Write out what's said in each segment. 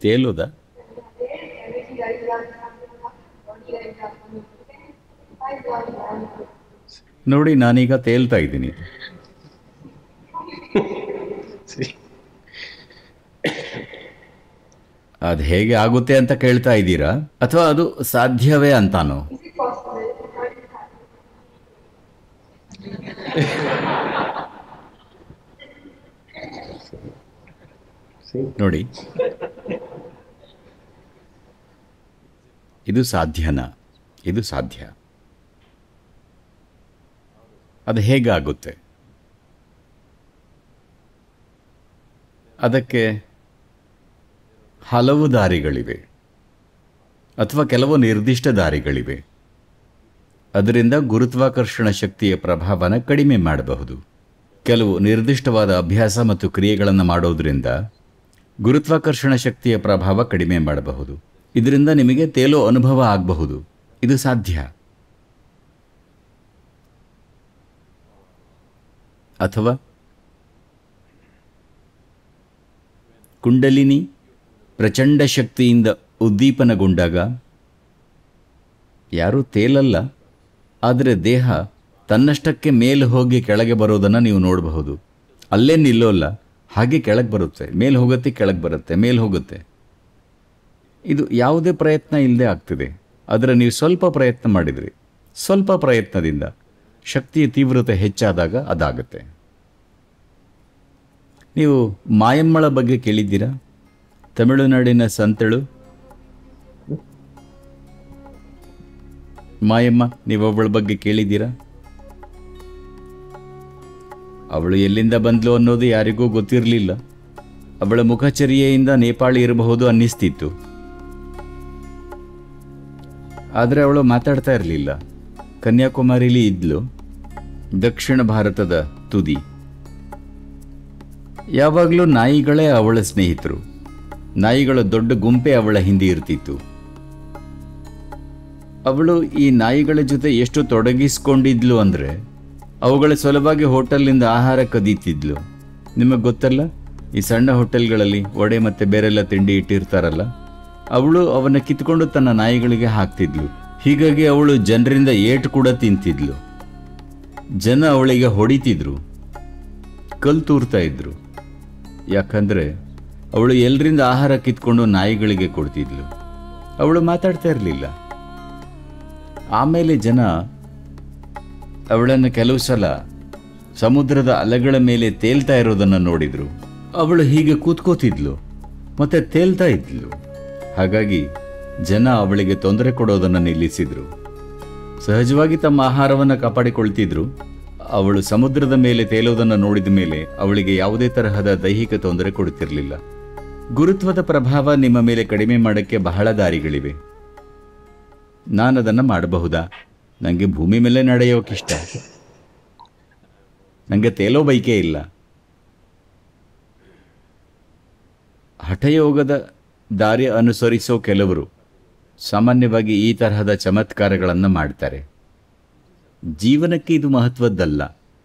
ತೇಲೋದ ನೋಡಿ ನಾನೀಗ ತೇಲ್ತಾ ಇದ್ದೀನಿ ಅದು ಹೇಗೆ ಆಗುತ್ತೆ ಅಂತ ಕೇಳ್ತಾ ಇದ್ದೀರಾ ಅಥವಾ ಅದು ಸಾಧ್ಯವೇ ಅಂತಾನೋ ನೋಡಿ ಇದು ಸಾಧ್ಯನಾ ಇದು ಸಾಧ್ಯ ಅದು ಹೇಗಾಗುತ್ತೆ ಅದಕ್ಕೆ ಹಲವು ದಾರಿಗಳಿವೆ ಅಥವಾ ಕೆಲವು ನಿರ್ದಿಷ್ಟ ದಾರಿಗಳಿವೆ ಅದರಿಂದ ಗುರುತ್ವಾಕರ್ಷಣ ಶಕ್ತಿಯ ಪ್ರಭಾವನ ಕಡಿಮೆ ಮಾಡಬಹುದು ಕೆಲವು ನಿರ್ದಿಷ್ಟವಾದ ಅಭ್ಯಾಸ ಮತ್ತು ಕ್ರಿಯೆಗಳನ್ನು ಮಾಡೋದ್ರಿಂದ ಗುರುತ್ವಾಕರ್ಷಣ ಶಕ್ತಿಯ ಪ್ರಭಾವ ಕಡಿಮೆ ಮಾಡಬಹುದು ಇದರಿಂದ ನಿಮಗೆ ತೇಲೋ ಅನುಭವ ಆಗಬಹುದು ಇದು ಸಾಧ್ಯ ಅಥವಾ ಕುಂಡಲಿನಿ ಪ್ರಚಂಡ ಶಕ್ತಿಯಿಂದ ಉದ್ದೀಪನಗೊಂಡಾಗ ಯಾರೂ ತೇಲಲ್ಲ ಆದರೆ ದೇಹ ತನ್ನಷ್ಟಕ್ಕೆ ಮೇಲೆ ಹೋಗಿ ಕೆಳಗೆ ಬರೋದನ್ನು ನೀವು ನೋಡಬಹುದು ಅಲ್ಲೇ ನಿಲ್ಲೋಲ್ಲ ಹಾಗೆ ಕೆಳಗೆ ಬರುತ್ತೆ ಮೇಲೆ ಹೋಗುತ್ತೆ ಕೆಳಗೆ ಬರುತ್ತೆ ಮೇಲೆ ಹೋಗುತ್ತೆ ಇದು ಯಾವುದೇ ಪ್ರಯತ್ನ ಇಲ್ಲದೆ ಆಗ್ತಿದೆ ಆದರೆ ನೀವು ಸ್ವಲ್ಪ ಪ್ರಯತ್ನ ಮಾಡಿದ್ರಿ ಸ್ವಲ್ಪ ಪ್ರಯತ್ನದಿಂದ ಶಕ್ತಿಯ ತೀವ್ರತೆ ಹೆಚ್ಚಾದಾಗ ಅದಾಗುತ್ತೆ ನೀವು ಮಾಯಮ್ಮಳ ಬಗ್ಗೆ ಕೇಳಿದ್ದೀರಾ ತಮಿಳುನಾಡಿನ ಸಂತಳು ಮಾಯಮ್ಮ ನೀವು ಅವಳ ಬಗ್ಗೆ ಕೇಳಿದ್ದೀರಾ ಅವಳು ಎಲ್ಲಿಂದ ಬಂದ್ಲು ಅನ್ನೋದು ಯಾರಿಗೂ ಗೊತ್ತಿರಲಿಲ್ಲ ಅವಳ ಮುಖಚರ್ಯೆಯಿಂದ ನೇಪಾಳಿ ಇರಬಹುದು ಅನ್ನಿಸ್ತಿತ್ತು ಆದರೆ ಅವಳು ಮಾತಾಡ್ತಾ ಇರಲಿಲ್ಲ ಕನ್ಯಾಕುಮಾರಿಲಿ ಇದ್ಲು ದಕ್ಷಿಣ ಭಾರತದ ತುದಿ ಯಾವಾಗಲೂ ನಾಯಿಗಳೇ ಅವಳ ಸ್ನೇಹಿತರು ನಾಯಿಗಳ ದೊಡ್ಡ ಗುಂಪೆ ಅವಳ ಹಿಂದೆ ಇರ್ತಿತ್ತು ಅವಳು ಈ ನಾಯಿಗಳ ಜೊತೆ ಎಷ್ಟು ತೊಡಗಿಸ್ಕೊಂಡಿದ್ಲು ಅಂದರೆ ಅವುಗಳ ಸಲುವಾಗಿ ಹೋಟೆಲ್ನಿಂದ ಆಹಾರ ಕದೀತಿದ್ಲು ನಿಮಗೆ ಗೊತ್ತಲ್ಲ ಈ ಸಣ್ಣ ಹೋಟೆಲ್ಗಳಲ್ಲಿ ವಡೆ ಮತ್ತು ಬೇರೆಲ್ಲ ತಿಂಡಿ ಇಟ್ಟಿರ್ತಾರಲ್ಲ ಅವಳು ಅವನ್ನ ಕಿತ್ಕೊಂಡು ತನ್ನ ನಾಯಿಗಳಿಗೆ ಹಾಕ್ತಿದ್ಲು ಹೀಗಾಗಿ ಅವಳು ಜನರಿಂದ ಏಟು ಕೂಡ ತಿಂತಿದ್ಲು ಜನ ಅವಳಿಗೆ ಹೊಡಿತಿದ್ರು ಕಲ್ ತೂರ್ತಾ ಇದ್ರು ಯಾಕಂದ್ರೆ ಅವಳು ಎಲ್ರಿಂದ ಆಹಾರ ಕಿತ್ಕೊಂಡು ನಾಯಿಗಳಿಗೆ ಕೊಡ್ತಿದ್ಲು ಅವಳು ಮಾತಾಡ್ತಾ ಇರಲಿಲ್ಲ ಆಮೇಲೆ ಜನ ಅವಳನ್ನು ಕೆಲವು ಸಲ ಸಮುದ್ರದ ಅಲೆಗಳ ಮೇಲೆ ತೇಲ್ತಾ ಇರೋದನ್ನು ನೋಡಿದ್ರು ಅವಳು ಹೀಗೆ ಕೂತ್ಕೋತಿದ್ಲು ಮತ್ತೆ ತೇಲ್ತಾ ಇದ್ಲು ಹಾಗಾಗಿ ಜನ ಅವಳಿಗೆ ತೊಂದರೆ ಕೊಡೋದನ್ನು ನಿಲ್ಲಿಸಿದ್ರು ಸಹಜವಾಗಿ ತಮ್ಮ ಆಹಾರವನ್ನು ಕಾಪಾಡಿಕೊಳ್ತಿದ್ರು ಅವಳು ಸಮುದ್ರದ ಮೇಲೆ ತೇಲೋದನ್ನು ನೋಡಿದ ಮೇಲೆ ಅವಳಿಗೆ ಯಾವುದೇ ತರಹದ ದೈಹಿಕ ತೊಂದರೆ ಕೊಡುತ್ತಿರಲಿಲ್ಲ ಗುರುತ್ವದ ಪ್ರಭಾವ ನಿಮ್ಮ ಮೇಲೆ ಕಡಿಮೆ ಮಾಡೋಕ್ಕೆ ಬಹಳ ದಾರಿಗಳಿವೆ ನಾನದನ್ನು ಮಾಡಬಹುದಾ ನನಗೆ ಭೂಮಿ ಮೇಲೆ ನಡೆಯೋಕ್ಕಿಷ್ಟ ನನಗೆ ತೇಲೋ ಬೈಕೆ ಇಲ್ಲ ಹಠಯೋಗದ ದಾರಿ ಅನುಸರಿಸೋ ಕೆಲವರು ಸಾಮಾನ್ಯವಾಗಿ ಈ ತರಹದ ಚಮತ್ಕಾರಗಳನ್ನು ಮಾಡ್ತಾರೆ ಜೀವನಕ್ಕೆ ಇದು ಮಹತ್ವದ್ದಲ್ಲ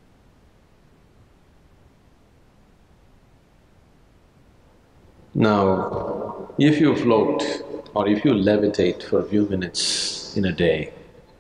Now, if you float or if you levitate for a few minutes in a day,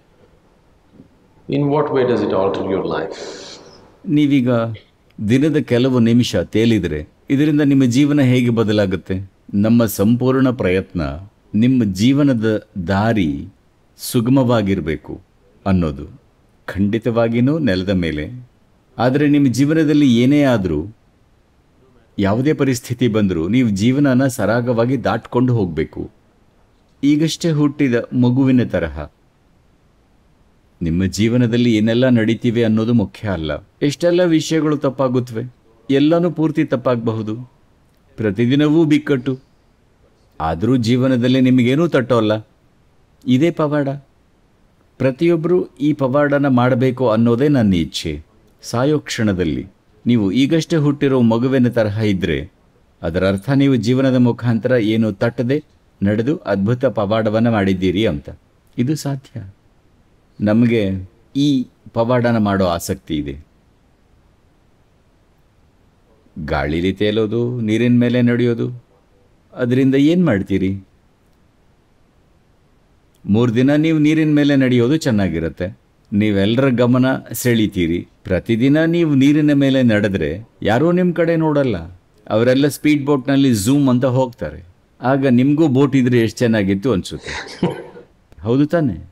in what way does it alter your life? ನೀವೀಗ ದಿನದ ಕೆಲವು ನಿಮಿಷ ತೇಲಿದರೆ ಇದರಿಂದ ನಿಮ್ಮ ಜೀವನ ಹೇಗೆ ಬದಲಾಗುತ್ತೆ ನಮ್ಮ ಸಂಪೂರ್ಣ ಪ್ರಯತ್ನ ನಿಮ್ಮ ಜೀವನದ ದಾರಿ ಸುಗಮವಾಗಿರಬೇಕು ಅನ್ನೋದು ಖಂಡಿತವಾಗಿಯೂ ನೆಲದ ಮೇಲೆ ಆದರೆ ನಿಮ್ಮ ಜೀವನದಲ್ಲಿ ಏನೇ ಆದರೂ ಯಾವುದೇ ಪರಿಸ್ಥಿತಿ ಬಂದರೂ ನೀವು ಜೀವನನ ಸರಾಗವಾಗಿ ದಾಟ್ಕೊಂಡು ಹೋಗಬೇಕು ಈಗಷ್ಟೇ ಹುಟ್ಟಿದ ಮಗುವಿನ ತರಹ ನಿಮ್ಮ ಜೀವನದಲ್ಲಿ ಏನೆಲ್ಲ ನಡೀತಿವೆ ಅನ್ನೋದು ಮುಖ್ಯ ಅಲ್ಲ ಎಷ್ಟೆಲ್ಲ ವಿಷಯಗಳು ತಪ್ಪಾಗುತ್ತವೆ ಎಲ್ಲನೂ ಪೂರ್ತಿ ತಪ್ಪಾಗಬಹುದು ಪ್ರತಿದಿನವೂ ಬಿಕ್ಕಟ್ಟು ಆದರೂ ಜೀವನದಲ್ಲಿ ನಿಮಗೇನೂ ತಟ್ಟೋಲ್ಲ ಇದೇ ಪವಾಡ ಪ್ರತಿಯೊಬ್ಬರೂ ಈ ಪವಾಡನ ಮಾಡಬೇಕು ಅನ್ನೋದೇ ನನ್ನ ಇಚ್ಛೆ ಸಾಯೋ ಕ್ಷಣದಲ್ಲಿ ನೀವು ಈಗಷ್ಟೇ ಹುಟ್ಟಿರೋ ಮಗುವಿನ ತರಹ ಇದ್ದರೆ ಅದರ ಅರ್ಥ ನೀವು ಜೀವನದ ಮುಖಾಂತರ ಏನು ತಟ್ಟದೆ ನಡೆದು ಅದ್ಭುತ ಪವಾಡವನ್ನು ಮಾಡಿದ್ದೀರಿ ಅಂತ ಇದು ಸಾಧ್ಯ ನಮಗೆ ಈ ಪವಾಡನ ಮಾಡೋ ಆಸಕ್ತಿ ಇದೆ ಗಾಳಿಲಿ ತೇಲೋದು ನೀರಿನ ಮೇಲೆ ನಡೆಯೋದು ಅದರಿಂದ ಏನು ಮಾಡ್ತೀರಿ ಮೂರು ದಿನ ನೀವು ನೀರಿನ ಮೇಲೆ ನಡೆಯೋದು ಚೆನ್ನಾಗಿರುತ್ತೆ ನೀವೆಲ್ಲರ ಗಮನ ಸೆಳಿತೀರಿ ಪ್ರತಿದಿನ ನೀವು ನೀರಿನ ಮೇಲೆ ನಡೆದ್ರೆ ಯಾರೂ ನಿಮ್ಮ ಕಡೆ ನೋಡಲ್ಲ ಅವರೆಲ್ಲ ಸ್ಪೀಡ್ ಬೋಟ್ನಲ್ಲಿ ಝೂಮ್ ಅಂತ ಹೋಗ್ತಾರೆ ಆಗ ನಿಮಗೂ ಬೋಟ್ ಇದ್ರೆ ಎಷ್ಟು ಚೆನ್ನಾಗಿತ್ತು ಅನಿಸುತ್ತೆ ಹೌದು ತಾನೆ